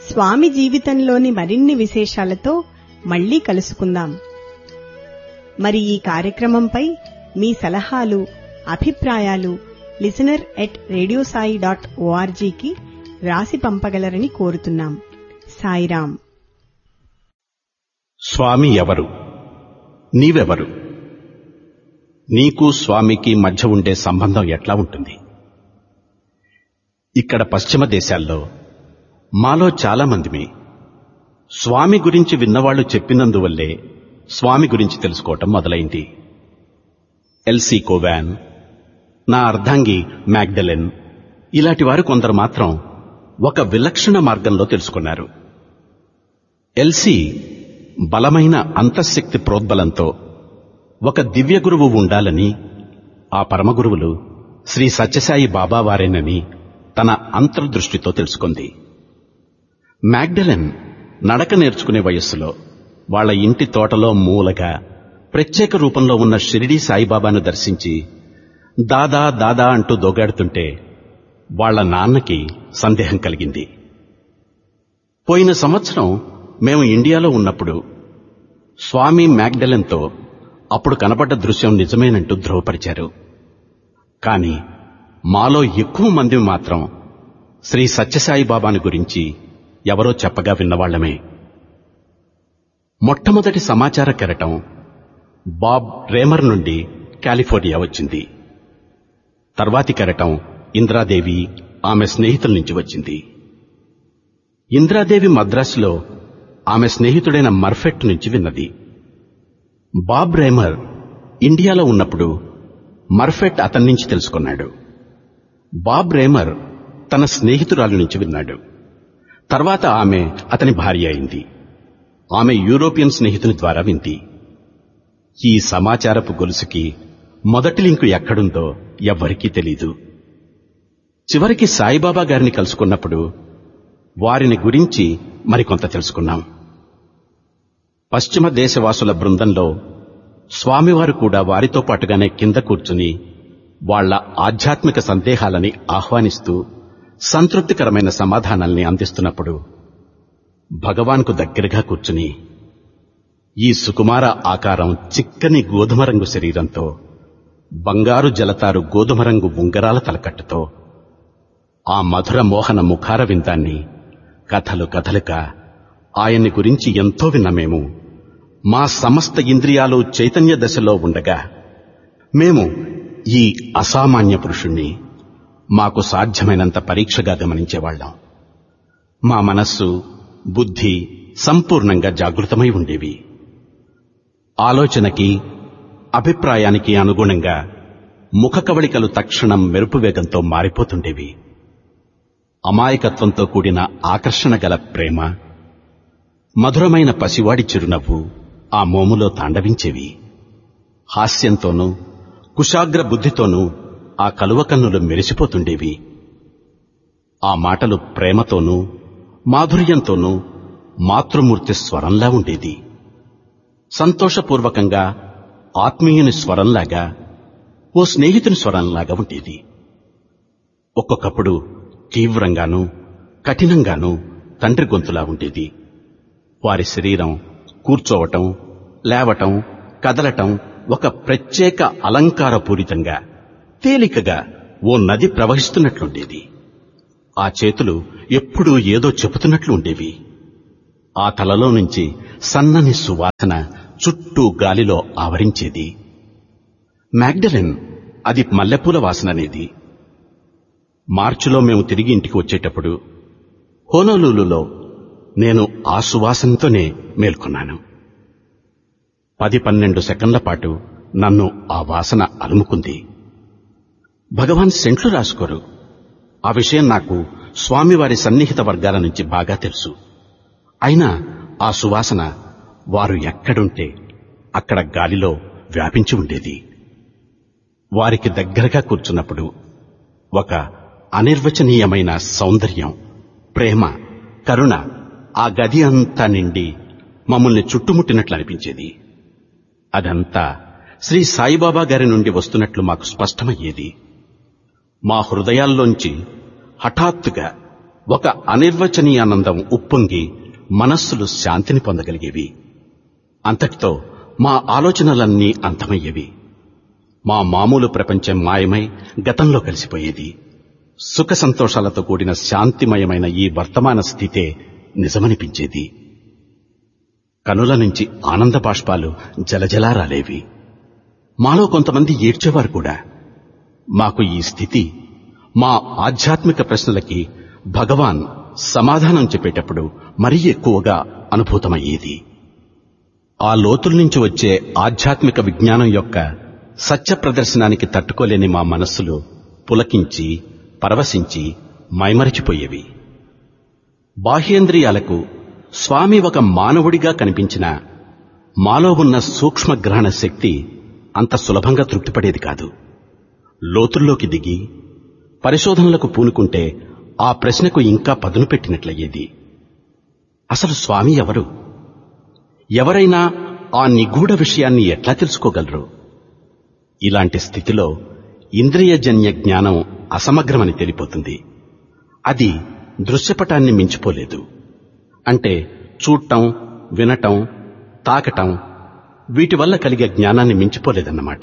స్వామి జీవితంలోని మరిన్ని విశేషాలతో మళ్ళీ కలుసుకుందాం మరి ఈ కార్యక్రమంపై మీ సలహాలు అభిప్రాయాలు లిసనర్ ఎట్ రేడియోసాయి డాట్ ఓఆర్జీకి రాసి పంపగలరని కోరుతున్నాం సాయిరాం స్వామి ఎవరు నీవెవరు నీకు స్వామికి మధ్య ఉండే సంబంధం ఎట్లా ఉంటుంది ఇక్కడ పశ్చిమ దేశాల్లో మాలో చాలా మందిమి స్వామి గురించి విన్నవాళ్లు చెప్పినందువల్లే స్వామి గురించి తెలుసుకోవటం మొదలైంది ఎల్సీ కోవాన్ నా అర్ధాంగి మ్యాగ్డలెన్ ఇలాంటి వారు కొందరు మాత్రం ఒక విలక్షణ మార్గంలో తెలుసుకున్నారు ఎల్సీ బలమైన అంతఃశక్తి ప్రోద్బలంతో ఒక దివ్య గురువు ఉండాలని ఆ పరమగురువులు శ్రీ సత్యసాయి బాబా వారేనని తన అంతర్దృష్టితో తెలుసుకుంది మ్యాగ్డలెన్ నడక నేర్చుకునే వయస్సులో వాళ్ళ ఇంటి తోటలో మూలగా ప్రత్యేక రూపంలో ఉన్న షిరిడీ సాయిబాబాను దర్శించి దాదా దాదా అంటూ దోగాడుతుంటే వాళ్ళ నాన్నకి సందేహం కలిగింది పోయిన సంవత్సరం మేము ఇండియాలో ఉన్నప్పుడు స్వామి మ్యాగ్డెలెన్తో అప్పుడు కనపడ్డ దృశ్యం నిజమేనంటూ ధృవపరిచారు కాని మాలో ఎక్కువ మంది మాత్రం శ్రీ సత్యసాయి బాబాని గురించి ఎవరో చెప్పగా విన్నవాళ్లమే మొట్టమొదటి సమాచార కెరటం బాబ్ రేమర్ నుండి కాలిఫోర్నియా వచ్చింది తర్వాతి కెరటం ఇంద్రాదేవి ఆమె స్నేహితుల నుంచి వచ్చింది ఇంద్రాదేవి మద్రాసులో ఆమె స్నేహితుడైన మర్ఫెట్ నుంచి విన్నది బాబ్ రేమర్ ఇండియాలో ఉన్నప్పుడు మర్ఫెట్ అతని నుంచి తెలుసుకున్నాడు బాబ్ రేమర్ తన స్నేహితురాలి నుంచి విన్నాడు తర్వాత ఆమె అతని భార్య అయింది ఆమె యూరోపియన్ స్నేహితుని ద్వారా వింది ఈ సమాచారపు గొలుసుకి మొదటి లింకు ఎక్కడుందో ఎవ్వరికీ తెలీదు చివరికి సాయిబాబా గారిని కలుసుకున్నప్పుడు వారిని గురించి మరికొంత తెలుసుకున్నాం పశ్చిమ దేశవాసుల బృందంలో స్వామివారు కూడా వారితో పాటుగానే కింద కూర్చుని వాళ్ల ఆధ్యాత్మిక సందేహాలని ఆహ్వానిస్తూ సంతృప్తికరమైన సమాధానాల్ని అందిస్తున్నప్పుడు భగవాన్కు దగ్గరగా కూర్చుని ఈ సుకుమార ఆకారం చిక్కని గోధుమ రంగు శరీరంతో బంగారు జలతారు గోధుమ రంగు ఉంగరాల తలకట్టుతో ఆ మధుర మోహన ముఖార విందాన్ని కథలు కథలుగా ఆయన్ని గురించి ఎంతో విన్నమేము మా సమస్త ఇంద్రియాలు చైతన్య దశలో ఉండగా మేము ఈ అసామాన్య పురుషుణ్ణి మాకు సాధ్యమైనంత పరీక్షగా గమనించేవాళ్లం మా మనస్సు బుద్ధి సంపూర్ణంగా జాగృతమై ఉండేవి ఆలోచనకి అభిప్రాయానికి అనుగుణంగా ముఖ కవళికలు తక్షణం మెరుపు వేగంతో మారిపోతుండేవి అమాయకత్వంతో కూడిన ఆకర్షణ గల ప్రేమ మధురమైన పసివాడి చిరునవ్వు ఆ మోములో తాండవించేవి హాస్యంతోనూ కుశాగ్ర బుద్ధితోనూ ఆ కలువ కన్నులు మెరిసిపోతుండేవి ఆ మాటలు ప్రేమతోనూ మాధుర్యంతోనూ మాతృమూర్తి స్వరంలా ఉండేది సంతోషపూర్వకంగా ఆత్మీయుని స్వరంలాగా ఓ స్నేహితుని స్వరంలాగా ఉండేది ఒక్కొక్కప్పుడు తీవ్రంగానూ కఠినంగానూ తండ్రి గొంతులా ఉండేది వారి శరీరం కూర్చోవటం లేవటం కదలటం ఒక ప్రత్యేక అలంకారపూరితంగా తేలికగా ఓ నది ప్రవహిస్తున్నట్లుండేది ఆ చేతులు ఎప్పుడూ ఏదో చెబుతున్నట్లు ఉండేవి ఆ తలలో నుంచి సన్నని సువాసన చుట్టూ గాలిలో ఆవరించేది మ్యాగ్డలిన్ అది మల్లెపూల వాసననేది మార్చిలో మేము తిరిగి ఇంటికి వచ్చేటప్పుడు హోనోలూలులో నేను ఆ సువాసనతోనే మేల్కొన్నాను పది పన్నెండు సెకండ్ల పాటు నన్ను ఆ వాసన అలుముకుంది భగవాన్ సెంట్లు రాసుకోరు ఆ విషయం నాకు స్వామివారి సన్నిహిత వర్గాల నుంచి బాగా తెలుసు అయినా ఆ సువాసన వారు ఎక్కడుంటే అక్కడ గాలిలో వ్యాపించి ఉండేది వారికి దగ్గరగా కూర్చున్నప్పుడు ఒక అనిర్వచనీయమైన సౌందర్యం ప్రేమ కరుణ ఆ గది అంతా నిండి మమ్మల్ని చుట్టుముట్టినట్లు అనిపించేది అదంతా శ్రీ సాయిబాబా గారి నుండి వస్తున్నట్లు మాకు స్పష్టమయ్యేది మా హృదయాల్లోంచి హఠాత్తుగా ఒక అనిర్వచనీయానందం ఉప్పొంగి మనస్సులు శాంతిని పొందగలిగేవి అంతటితో మా ఆలోచనలన్నీ అంతమయ్యేవి మా మామూలు ప్రపంచం మాయమై గతంలో కలిసిపోయేది సుఖ సంతోషాలతో కూడిన శాంతిమయమైన ఈ వర్తమాన స్థితే నిజమనిపించేది కనుల నుంచి ఆనంద బాష్పాలు జలజలా రాలేవి మాలో కొంతమంది ఏడ్చేవారు కూడా మాకు ఈ స్థితి మా ఆధ్యాత్మిక ప్రశ్నలకి భగవాన్ సమాధానం చెప్పేటప్పుడు మరీ ఎక్కువగా అనుభూతమయ్యేది ఆ లోతుల నుంచి వచ్చే ఆధ్యాత్మిక విజ్ఞానం యొక్క సత్య ప్రదర్శనానికి తట్టుకోలేని మా మనస్సులు పులకించి పరవశించి మైమరిచిపోయేవి బాహ్యేంద్రియాలకు స్వామి ఒక మానవుడిగా కనిపించిన మాలో ఉన్న సూక్ష్మ గ్రహణ శక్తి అంత సులభంగా తృప్తిపడేది కాదు లోతుల్లోకి దిగి పరిశోధనలకు పూనుకుంటే ఆ ప్రశ్నకు ఇంకా పదును పెట్టినట్లయ్యేది అసలు స్వామి ఎవరు ఎవరైనా ఆ నిగూఢ విషయాన్ని ఎట్లా తెలుసుకోగలరు ఇలాంటి స్థితిలో ఇంద్రియజన్య జ్ఞానం అసమగ్రమని తెలిపోతుంది అది దృశ్యపటాన్ని మించిపోలేదు అంటే చూడటం వినటం తాకటం వీటి వల్ల కలిగే జ్ఞానాన్ని మించిపోలేదన్నమాట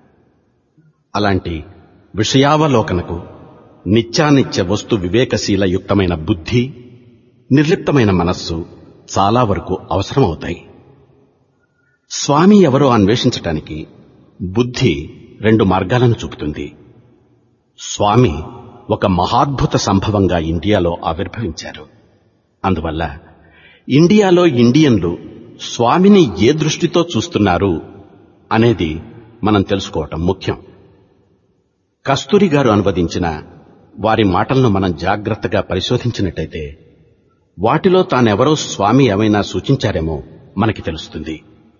అలాంటి విషయావలోకనకు నిత్యానిత్య వస్తు వివేకశీల యుక్తమైన బుద్ధి నిర్లిప్తమైన మనస్సు చాలా వరకు అవసరమవుతాయి స్వామి ఎవరో అన్వేషించటానికి బుద్ధి రెండు మార్గాలను చూపుతుంది స్వామి ఒక మహాద్భుత సంభవంగా ఇండియాలో ఆవిర్భవించారు అందువల్ల ఇండియాలో ఇండియన్లు స్వామిని ఏ దృష్టితో చూస్తున్నారు అనేది మనం తెలుసుకోవటం ముఖ్యం కస్తూరి గారు అనువదించిన వారి మాటలను మనం జాగ్రత్తగా పరిశోధించినట్టయితే వాటిలో తానెవరో స్వామి ఏమైనా సూచించారేమో మనకి తెలుస్తుంది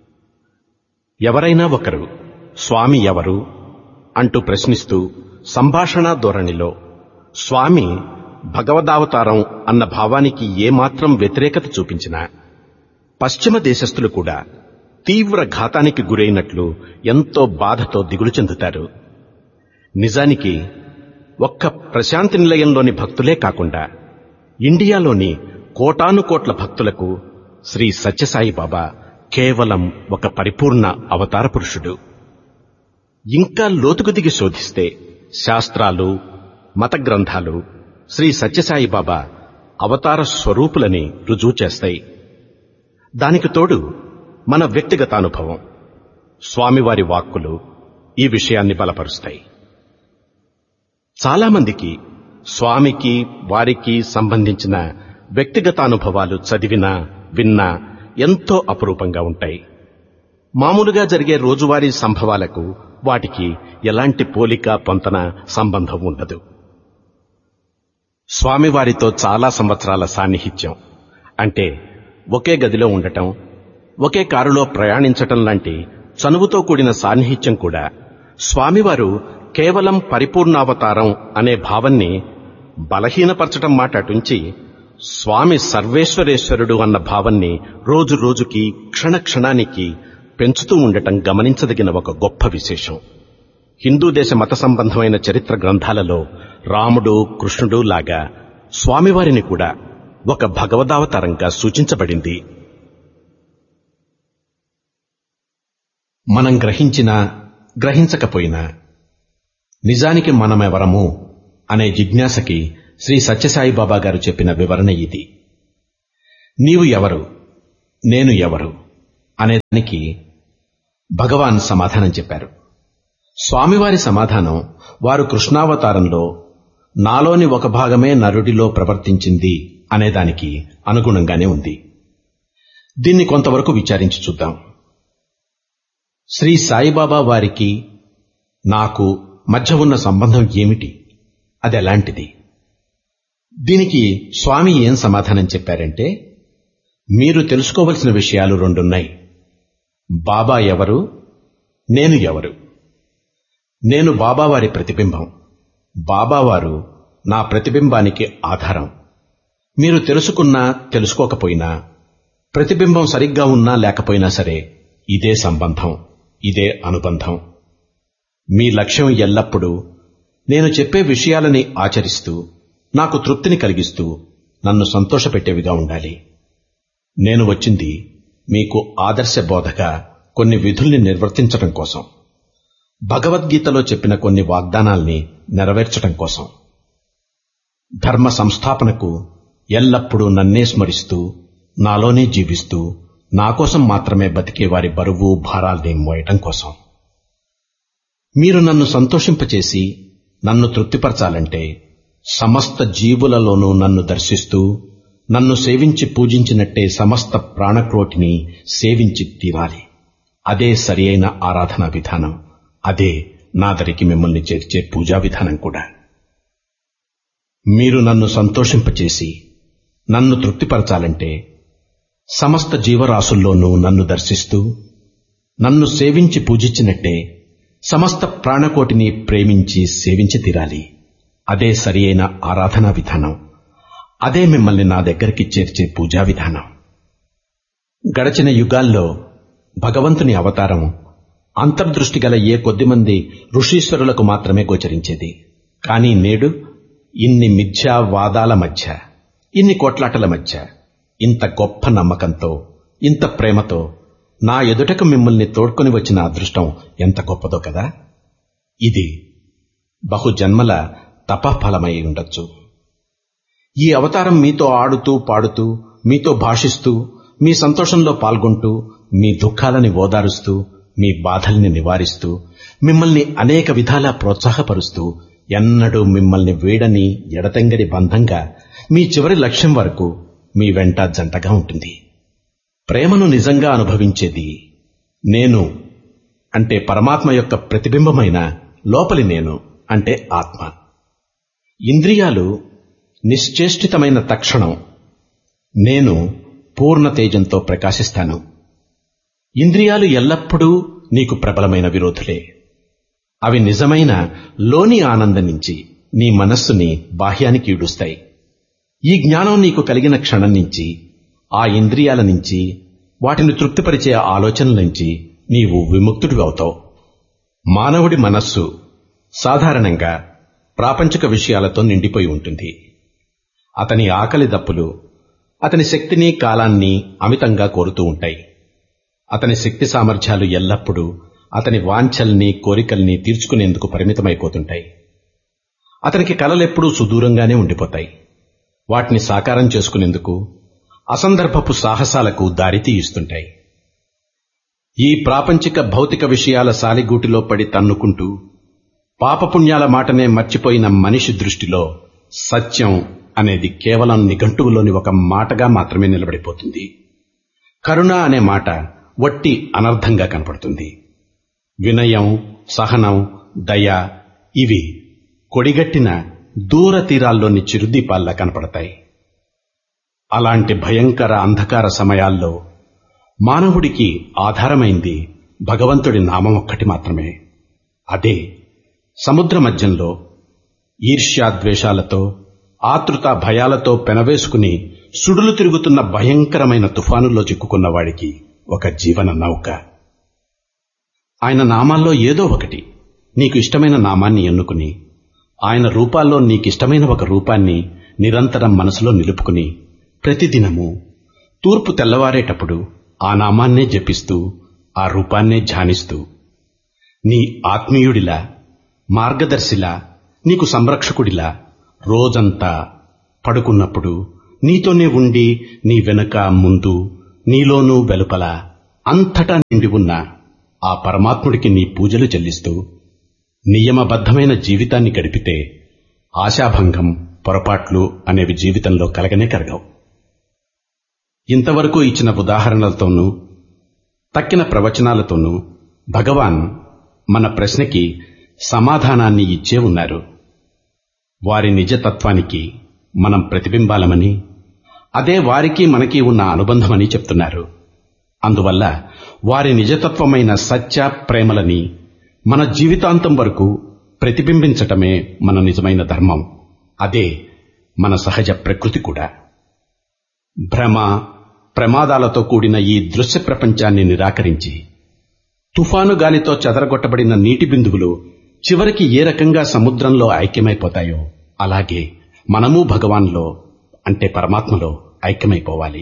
ఎవరైనా ఒకరు స్వామి ఎవరు అంటూ ప్రశ్నిస్తూ సంభాషణ ధోరణిలో స్వామి భగవదావతారం అన్న భావానికి ఏమాత్రం వ్యతిరేకత చూపించినా పశ్చిమ దేశస్థులు కూడా తీవ్ర ఘాతానికి గురైనట్లు ఎంతో బాధతో దిగులు చెందుతారు నిజానికి ఒక్క ప్రశాంతి నిలయంలోని భక్తులే కాకుండా ఇండియాలోని కోటాను కోట్ల భక్తులకు శ్రీ సత్యసాయి బాబా కేవలం ఒక పరిపూర్ణ అవతార పురుషుడు ఇంకా లోతుకు దిగి శోధిస్తే శాస్త్రాలు మత గ్రంథాలు శ్రీ సత్యసాయి బాబా అవతార స్వరూపులని రుజువు చేస్తాయి దానికి తోడు మన వ్యక్తిగత అనుభవం స్వామివారి వాక్కులు ఈ విషయాన్ని బలపరుస్తాయి చాలామందికి స్వామికి వారికి సంబంధించిన వ్యక్తిగత అనుభవాలు చదివినా విన్నా ఎంతో అపురూపంగా ఉంటాయి మామూలుగా జరిగే రోజువారీ సంభవాలకు వాటికి ఎలాంటి పోలిక పొంతన సంబంధం ఉండదు స్వామివారితో చాలా సంవత్సరాల సాన్నిహిత్యం అంటే ఒకే గదిలో ఉండటం ఒకే కారులో ప్రయాణించటం లాంటి చనువుతో కూడిన సాన్నిహిత్యం కూడా స్వామివారు కేవలం పరిపూర్ణావతారం అనే భావాన్ని బలహీనపరచటం మాట అటుంచి స్వామి సర్వేశ్వరేశ్వరుడు అన్న భావాన్ని రోజు రోజుకి క్షణ క్షణానికి పెంచుతూ ఉండటం గమనించదగిన ఒక గొప్ప విశేషం హిందూ దేశ మత సంబంధమైన చరిత్ర గ్రంథాలలో రాముడు కృష్ణుడు లాగా స్వామివారిని కూడా ఒక భగవదావతారంగా సూచించబడింది మనం గ్రహించినా గ్రహించకపోయినా నిజానికి మనమెవరము అనే జిజ్ఞాసకి శ్రీ సత్యసాయి బాబా గారు చెప్పిన వివరణ ఇది నీవు ఎవరు నేను ఎవరు అనేదానికి భగవాన్ సమాధానం చెప్పారు స్వామివారి సమాధానం వారు కృష్ణావతారంలో నాలోని ఒక భాగమే నరుడిలో ప్రవర్తించింది అనేదానికి అనుగుణంగానే ఉంది దీన్ని కొంతవరకు విచారించి చూద్దాం శ్రీ సాయిబాబా వారికి నాకు మధ్య ఉన్న సంబంధం ఏమిటి అది ఎలాంటిది దీనికి స్వామి ఏం సమాధానం చెప్పారంటే మీరు తెలుసుకోవలసిన విషయాలు రెండున్నాయి బాబా ఎవరు నేను ఎవరు నేను బాబావారి ప్రతిబింబం బాబావారు నా ప్రతిబింబానికి ఆధారం మీరు తెలుసుకున్నా తెలుసుకోకపోయినా ప్రతిబింబం సరిగ్గా ఉన్నా లేకపోయినా సరే ఇదే సంబంధం ఇదే అనుబంధం మీ లక్ష్యం ఎల్లప్పుడూ నేను చెప్పే విషయాలని ఆచరిస్తూ నాకు తృప్తిని కలిగిస్తూ నన్ను సంతోషపెట్టేవిగా ఉండాలి నేను వచ్చింది మీకు ఆదర్శ బోధగా కొన్ని విధుల్ని నిర్వర్తించడం కోసం భగవద్గీతలో చెప్పిన కొన్ని వాగ్దానాల్ని నెరవేర్చడం కోసం ధర్మ సంస్థాపనకు ఎల్లప్పుడూ నన్నే స్మరిస్తూ నాలోనే జీవిస్తూ నా కోసం మాత్రమే బతికే వారి బరువు భారాల్ని మోయటం కోసం మీరు నన్ను సంతోషింపచేసి నన్ను తృప్తిపరచాలంటే సమస్త జీవులలోనూ నన్ను దర్శిస్తూ నన్ను సేవించి పూజించినట్టే సమస్త ప్రాణక్రోటిని సేవించి తీరాలి అదే సరి అయిన ఆరాధనా విధానం అదే నాదరికి మిమ్మల్ని చేర్చే పూజా విధానం కూడా మీరు నన్ను సంతోషింపచేసి నన్ను తృప్తిపరచాలంటే సమస్త జీవరాశుల్లోనూ నన్ను దర్శిస్తూ నన్ను సేవించి పూజించినట్టే సమస్త ప్రాణకోటిని ప్రేమించి సేవించి తీరాలి అదే సరి అయిన ఆరాధనా విధానం అదే మిమ్మల్ని నా దగ్గరికి చేర్చే పూజా విధానం గడచిన యుగాల్లో భగవంతుని అవతారం అంతర్దృష్టి గల ఏ కొద్దిమంది ఋషీశ్వరులకు మాత్రమే గోచరించేది కానీ నేడు ఇన్ని మిథ్యా వాదాల మధ్య ఇన్ని కోట్లాటల మధ్య ఇంత గొప్ప నమ్మకంతో ఇంత ప్రేమతో నా ఎదుటకు మిమ్మల్ని తోడ్కొని వచ్చిన అదృష్టం ఎంత గొప్పదో కదా ఇది బహుజన్మల తపఫలమై ఉండొచ్చు ఈ అవతారం మీతో ఆడుతూ పాడుతూ మీతో భాషిస్తూ మీ సంతోషంలో పాల్గొంటూ మీ దుఃఖాలని ఓదారుస్తూ మీ బాధల్ని నివారిస్తూ మిమ్మల్ని అనేక విధాలా ప్రోత్సాహపరుస్తూ ఎన్నడూ మిమ్మల్ని వీడని ఎడతెంగడి బంధంగా మీ చివరి లక్ష్యం వరకు మీ వెంట జంటగా ఉంటుంది ప్రేమను నిజంగా అనుభవించేది నేను అంటే పరమాత్మ యొక్క ప్రతిబింబమైన లోపలి నేను అంటే ఆత్మ ఇంద్రియాలు నిశ్చేష్టితమైన తక్షణం నేను పూర్ణ తేజంతో ప్రకాశిస్తాను ఇంద్రియాలు ఎల్లప్పుడూ నీకు ప్రబలమైన విరోధులే అవి నిజమైన లోని ఆనందం నుంచి నీ మనస్సుని బాహ్యానికి ఈడుస్తాయి ఈ జ్ఞానం నీకు కలిగిన క్షణం నుంచి ఆ ఇంద్రియాల నుంచి వాటిని తృప్తిపరిచే ఆలోచనల నుంచి నీవు విముక్తుడివి అవుతావు మానవుడి మనస్సు సాధారణంగా ప్రాపంచిక విషయాలతో నిండిపోయి ఉంటుంది అతని ఆకలి దప్పులు అతని శక్తిని కాలాన్ని అమితంగా కోరుతూ ఉంటాయి అతని శక్తి సామర్థ్యాలు ఎల్లప్పుడూ అతని వాంఛల్ని కోరికల్ని తీర్చుకునేందుకు పరిమితమైపోతుంటాయి అతనికి కలలెప్పుడూ సుదూరంగానే ఉండిపోతాయి వాటిని సాకారం చేసుకునేందుకు అసందర్భపు సాహసాలకు దారి తీయిస్తుంటాయి ఈ ప్రాపంచిక భౌతిక విషయాల సాలిగూటిలో పడి తన్నుకుంటూ పాపపుణ్యాల మాటనే మర్చిపోయిన మనిషి దృష్టిలో సత్యం అనేది కేవలం నిఘంటువులోని ఒక మాటగా మాత్రమే నిలబడిపోతుంది కరుణ అనే మాట వట్టి అనర్థంగా కనపడుతుంది వినయం సహనం దయ ఇవి కొడిగట్టిన దూర తీరాల్లోని చిరుదీపాల్లా కనపడతాయి అలాంటి భయంకర అంధకార సమయాల్లో మానవుడికి ఆధారమైంది భగవంతుడి నామం ఒక్కటి మాత్రమే అదే సముద్ర మధ్యంలో ఈర్ష్యాద్వేషాలతో ఆతృత భయాలతో పెనవేసుకుని సుడులు తిరుగుతున్న భయంకరమైన తుఫానుల్లో చిక్కుకున్న వాడికి ఒక జీవన నౌక ఆయన నామాల్లో ఏదో ఒకటి నీకు ఇష్టమైన నామాన్ని ఎన్నుకుని ఆయన రూపాల్లో నీకిష్టమైన ఒక రూపాన్ని నిరంతరం మనసులో నిలుపుకుని ప్రతిదినము తూర్పు తెల్లవారేటప్పుడు ఆ నామాన్నే జపిస్తూ ఆ రూపాన్నే ధ్యానిస్తూ నీ ఆత్మీయుడిలా మార్గదర్శిలా నీకు సంరక్షకుడిలా రోజంతా పడుకున్నప్పుడు నీతోనే ఉండి నీ వెనుక ముందు నీలోనూ వెలుపల అంతటా నిండి ఉన్న ఆ పరమాత్ముడికి నీ పూజలు చెల్లిస్తూ నియమబద్ధమైన జీవితాన్ని గడిపితే ఆశాభంగం పొరపాట్లు అనేవి జీవితంలో కలగనే కలగవు ఇంతవరకు ఇచ్చిన ఉదాహరణలతోనూ తక్కిన ప్రవచనాలతోనూ భగవాన్ మన ప్రశ్నకి సమాధానాన్ని ఇచ్చే ఉన్నారు వారి నిజతత్వానికి మనం ప్రతిబింబాలమని అదే వారికి మనకి ఉన్న అనుబంధమని చెప్తున్నారు అందువల్ల వారి నిజతత్వమైన సత్య ప్రేమలని మన జీవితాంతం వరకు ప్రతిబింబించటమే మన నిజమైన ధర్మం అదే మన సహజ ప్రకృతి కూడా భ్రమ ప్రమాదాలతో కూడిన ఈ దృశ్య ప్రపంచాన్ని నిరాకరించి తుఫాను గాలితో చెదరగొట్టబడిన నీటి బిందువులు చివరికి ఏ రకంగా సముద్రంలో ఐక్యమైపోతాయో అలాగే మనము భగవాన్లో అంటే పరమాత్మలో ఐక్యమైపోవాలి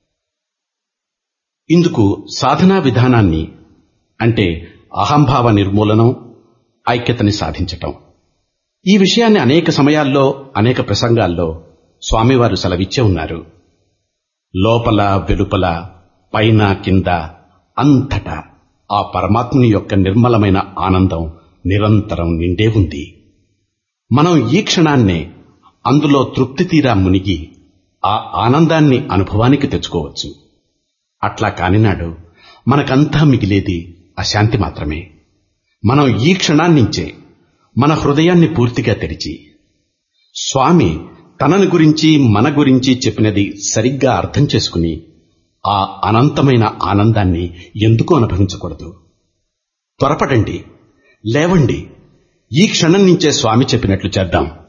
ఇందుకు సాధనా విధానాన్ని అంటే అహంభావ నిర్మూలనం ఐక్యతని సాధించటం ఈ విషయాన్ని అనేక సమయాల్లో అనేక ప్రసంగాల్లో స్వామివారు సెలవిచ్చే ఉన్నారు లోపల వెలుపల పైన కింద అంతటా ఆ పరమాత్ముని యొక్క నిర్మలమైన ఆనందం నిరంతరం నిండే ఉంది మనం ఈ క్షణాన్నే అందులో తృప్తి తీరా మునిగి ఆ ఆనందాన్ని అనుభవానికి తెచ్చుకోవచ్చు అట్లా కానినాడు మనకంతా మిగిలేది అశాంతి మాత్రమే మనం ఈ క్షణాన్నించే మన హృదయాన్ని పూర్తిగా తెరిచి స్వామి తనని గురించి మన గురించి చెప్పినది సరిగ్గా అర్థం చేసుకుని ఆ అనంతమైన ఆనందాన్ని ఎందుకు అనుభవించకూడదు త్వరపడండి లేవండి ఈ క్షణం నుంచే స్వామి చెప్పినట్లు చేద్దాం